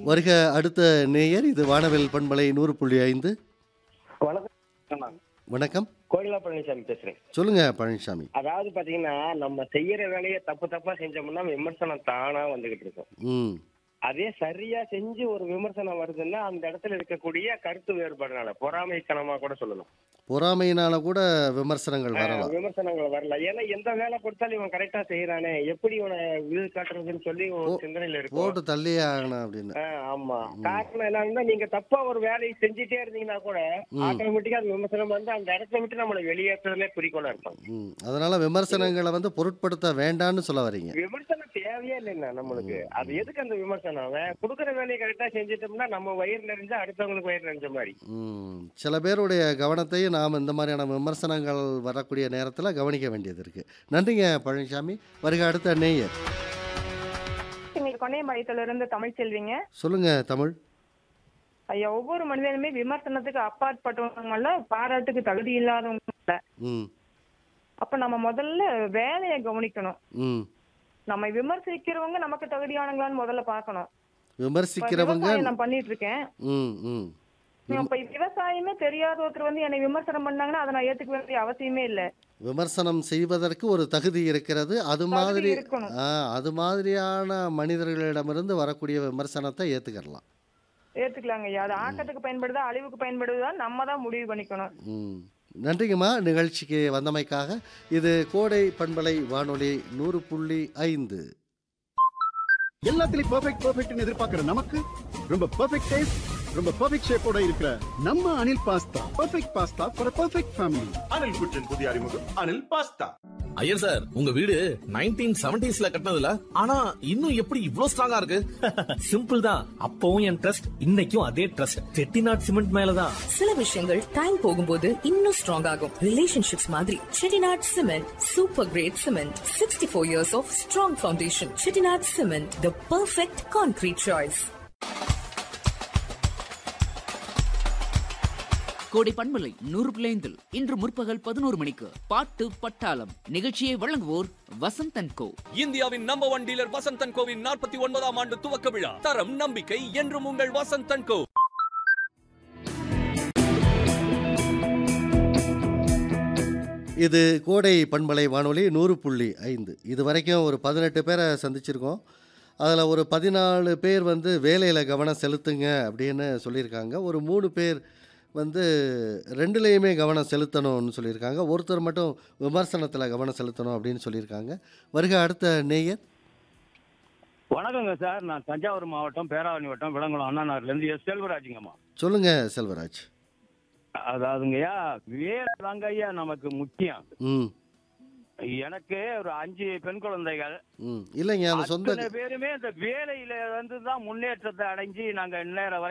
வருக அடுத்த நேயர் இது வானவில் பண்பலை நூறு புள்ளி ஐந்து வணக்கம் நான் வணக்கம் கோயிலா பழனிசாமி பேசுறேன் சொல்லுங்க பழனிசாமி அதாவது பாத்தீங்கன்னா நம்ம செய்யற வேலையை தப்பு தப்பா செஞ்சோம்னா விமர்சனம் தானா வந்துகிட்டு இருக்கும் ம் அதே சரியா செஞ்சு ஒரு விமர்சனம் வருதுன்னா அந்த இடத்துல இருக்கக்கூடிய கருத்து வேறுபாடுனால பொறாமைத்தனமா கூட சொல்லலாம் பொறாமையினால கூட விமர்சனங்கள் வரலாம் ஆஹ் விமர்சனங்கள் வரல ஏன்னா எந்த வேலை கொடுத்தாலும் இவன் கரெக்டா செய்யறானே எப்படி இவனை இது காட்டுறதுன்னு சொல்லி ஒரு சிந்தனையில இருக்கும் போட்டு தள்ளியே ஆகணும் அப்படின்னு ஆஹ் ஆமா காரணம் என்னன்னா நீங்க தப்பா ஒரு வேலையை செஞ்சுட்டே இருந்தீங்கன்னா கூட ஆட்டோமேட்டிக்கா அது விமர்சனம் வந்து அந்த இடத்த விட்டு நம்மளை வெளியேற்றுறதுல குறிக்கோளா இருப்பாங்க ம் அதனால விமர்சனங்களை வந்து பொருட்படுத்த வேண்டாம்னு சொல்ல வரீங்க விமர்சனம் தேவையே இல்லைண்ணா நம்மளுக்கு அது எதுக்கு அந்த விமர்சனம் அவன் கொடுக்குற வேலையை கரெக்டா செஞ்சுட்டோம்னா நம்ம வயிறு நிறைஞ்சா அடுத்தவங்களுக்கு வயிறு நிறைஞ்ச மாதிரி ம் சில பேருடைய கவனத்தையும் நாம் இந்த மாதிரியான விமர்சனங்கள் வரக்கூடிய நேரத்தில் கவனிக்க வேண்டியது இருக்குது நன்றிங்க பழனிசாமி வருக அடுத்த நேயர் எங்களுக்கு கொண்டையம்பாளையத்துல இருந்து தமிழ் செல்விங்க சொல்லுங்க தமிழ் ஐயா ஒவ்வொரு மனிதனுமே விமர்சனத்துக்கு அப்பாற்பட்டவங்கள பாராட்டுக்கு தகுதி இல்லாதவங்க இல்ல. ம் அப்ப நம்ம முதல்ல வேலையை கவனிக்கணும் ம் நம்ம விமர்சிக்கிறவங்க நமக்கு தகுதியானங்களான்னு முதல்ல பார்க்கணும் இப்ப விமர்சிக்கிறவங்க விவசாயம் நான் பண்ணிட்டு இருக்கேன் ம் ம் இப்ப விவசாயமே தெரியாத ஒருத்தர் வந்து என்னை விமர்சனம் பண்ணாங்கன்னா அதை நான் ஏத்துக்க வேண்டிய அவசியமே இல்ல விமர்சனம் செய்வதற்கு ஒரு தகுதி இருக்கிறது அது மாதிரி இருக்கணும். ஆ, அது மாதிரியான மனிதர்களிடமிருந்து வரக்கூடிய விமர்சனத்தை ஏற்றுக்கிடலாம் ஏத்துக்கலாங்க ஐயா அது ஆக்கத்துக்கு பயன்படுதா அழிவுக்கு பயன்படுதா நம்ம தான் முடிவு பண்ணிக்கணும் ம் நன்றிங்கம்மா நிகழ்ச்சிக்கு வந்தமைக்காக இது கோடை பண்பலை வானொலி நூறு புள்ளி ஐந்து எல்லாத்துலயும் பெர்ஃபெக்ட் பெர்ஃபெக்ட்னு எதிர்பார்க்கிற நமக்கு ரொம்ப பெர்ஃபெக்ட் டேஸ்ட் ரொம்ப பெர்ஃபெக்ட் ஷேப்போட இருக்கிற நம்ம Anil pasta perfect pasta for perfect family Anil kitchen புதிய அறிமுகம் அனில் பாஸ்தா ஐயர் சார் உங்க வீடு நைன்டீன் செவன்டிஸ்ல கட்டினதுல ஆனா இன்னும் எப்படி இவ்ளோ ஸ்ட்ராங்கா இருக்கு சிம்பிள் தான் அப்பவும் என் ட்ரஸ்ட் இன்னைக்கும் அதே ட்ரஸ்ட் செட்டிநாட் சிமெண்ட் மேலதான் சில விஷயங்கள் டைம் போகும்போது இன்னும் ஸ்ட்ராங் ஆகும் ரிலேஷன்ஷிப்ஸ் மாதிரி Chettinad cement super great cement sixty four years of strong foundation Chettinad cement the perfect concrete choice Kodai பண்பலை நூறு பிள்ளைந்தில் இன்று முற்பகல் பதினோரு மணிக்கு பாட்டு பட்டாளம் நிகழ்ச்சியை வழங்குவோர் வசந்தன் கோ இந்தியாவின் நம்பர் ஒன் டீலர் வசந்தன் கோவின் நாற்பத்தி ஒன்பதாம் ஆண்டு துவக்க விழா தரம் நம்பிக்கை என்றும் உங்கள் வசந்தன் கோ இது கோடை பண்பலை வானொலி நூறு புள்ளி ஐந்து இது வரைக்கும் ஒரு பதினெட்டு பேரை சந்திச்சிருக்கோம் அதில் ஒரு பதினாலு பேர் வந்து வேலையில் கவனம் செலுத்துங்க அப்படின்னு சொல்லியிருக்காங்க ஒரு மூணு பேர் வந்து ரெண்டுலேயுமே கவனம் செலுத்தணும்னு சொல்லியிருக்காங்க ஒருத்தர் மட்டும் விமர்சனத்தில் கவனம் செலுத்தணும் அப்படின்னு சொல்லியிருக்காங்க வருக அடுத்த நேயர் வணக்கங்க சார் நான் தஞ்சாவூர் மாவட்டம் பேராவணி வட்டம் விலங்குளம் அண்ணாநகர்லேருந்து எஸ் செல்வராஜுங்கம்மா சொல்லுங்கள் செல்வராஜ் அதாவதுங்கய்யா வேலை தாங்க ஐயா நமக்கு முக்கியம் ம் எனக்கு ஒரு அஞ்சு பெண் குழந்தைகள் ம் இல்லைங்க அந்த சொந்த அத்தனை பேருமே இந்த வேலையில வந்து தான் முன்னேற்றத்தை அடைஞ்சு நாங்க இந்நேரம் வரை